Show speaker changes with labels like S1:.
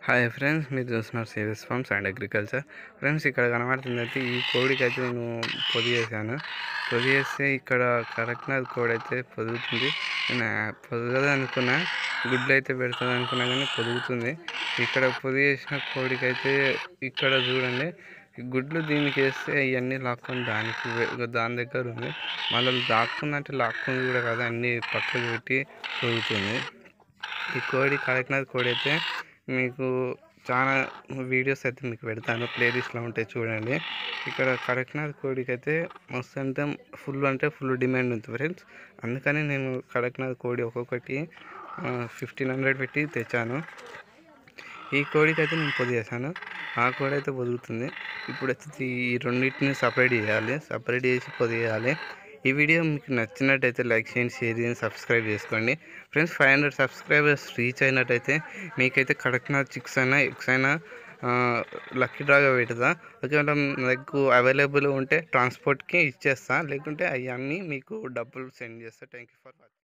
S1: hi friends మీరు చూస్తున్నారు Savious farms and agriculture friends ఇక్కడ కనబడుతుంది అయితే ఈ కోడికి అయితే నేను పొది చేశాను పొది చేస్తే ఇక్కడ కరెక్ట్నాథ్ కోడి అయితే పొదుగుతుంది నేను పొదగదు అనుకున్నా గుడ్లు అయితే పెడుతుంది అనుకున్నా కానీ పొదుగుతుంది ఇక్కడ పొది చేసిన కోడికి అయితే ఇక్కడ చూడండి ఈ గుడ్లు దీనికి వేస్తే ఇవన్నీ లాక్కొని దానికి వే- దాని దగ్గర ఉంది మళ్ళీ దాక్కుందంటే లాక్కుంది కూడా కదా అన్నీ పక్కకు పెట్టి పొదుగుతుంది ఈ కోడి కడక్నాథ్ కోడి అయితే మీకు చాలా వీడియోస్ అయితే మీకు పెడతాను ప్లేలిస్ట్లో ఉంటాయి చూడండి ఇక్కడ కడక్నాథ్ కోడికి అయితే మస్తు అంటే ఫుల్ అంటే ఫుల్ డిమాండ్ ఉంది ఫ్రెండ్స్ అందుకని నేను కడక్నాథ్ కోడి ఒక్కొక్కటి ఫిఫ్టీన్ హండ్రెడ్ పెట్టి తెచ్చాను ఈ కోడికి అయితే నేను పొది చేశాను ఆ కోడి అయితే పొదుగుతుంది ఇప్పుడు వచ్చి ఈ రెండింటిని సపరేట్ చేయాలి సపరేట్ చేసి పొది చేయాలి ఈ వీడియో మీకు నచ్చినట్టయితే లైక్ చేయండి షేర్ చేయండి సబ్స్క్రైబ్ చేసుకోండి friends five hundred subscribers reach అయినట్టయితే మీకైతే కడక్నాథ్ చిక్స్ అయినా ఎగ్స్ అయినా లక్కీ డ్రాగా పెడతా ఒకవేళ నాకు అవైలబుల్ ఉంటే ట్రాన్స్పోర్ట్కి ఇచ్చేస్తా లేకుంటే అవన్నీ మీకు డబ్బులు సెండ్ చేస్తా థ్యాంక్ యూ ఫర్ వాచింగ్